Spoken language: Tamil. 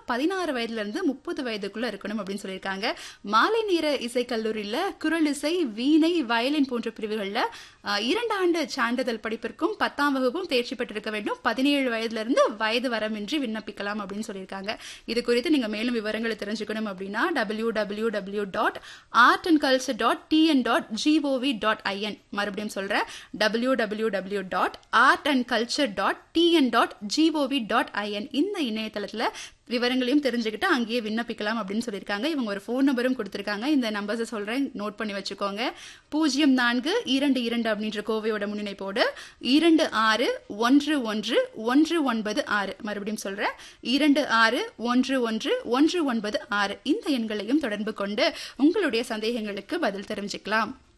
பதினாறு வயதுல இருந்து முப்பது வயதுக்குள்ள இருக்கணும் அப்படின்னு சொல்லியிருக்காங்க மாலை நேர இசை கல்லூரியில குரல் இசை வீணை வயலின் போன்ற பிரிவுகள்ல அஹ், இரண்டு ஆண்டு சான்றிதழ் படிப்பிற்கும் பத்தாம் வகுப்பும் தேர்ச்சி பெற்றிருக்க வேண்டும் பதினேழு வயதுல இருந்து வயது வரமின்றி விண்ணப்பிக்கலாம் அப்படின்னு சொல்லியிருக்காங்க இது குறித்து நீங்க மேலும் விவரங்களை தெரிஞ்சுக்கணும் அப்படின்னா W W W dot art and culture dot TN dot GOV dot IN மறுபடியும் சொல்றேன் W W W dot art and culture dot TN dot GOV dot IN இந்த இணையதளத்துல விவரங்களையும் தெரிஞ்சுக்கிட்டு அங்கேயே விண்ணப்பிக்கலாம் அப்படின்னு சொல்லியிருக்காங்க இவங்க ஒரு ஃபோன் நம்பரும் கொடுத்துருக்காங்க இந்த நம்பர்ஸை சொல்றேன் நோட் பண்ணி வச்சுக்கோங்க பூஜ்ஜியம் நான்கு இரண்டு இரண்டு அப்படின்ற கோவையோட முன்னிணைப்போடு இரண்டு ஆறு ஒன்று ஒன்று ஒன்று ஒன்பது ஆறு மறுபடியும் சொல்றேன் இரண்டு ஆறு ஒன்று ஒன்று ஒன்று ஒன்பது ஆறு இந்த எண்களையும் தொடர்பு கொண்டு உங்களுடைய சந்தேகங்களுக்கு பதில் தெரிஞ்சுக்கலாம்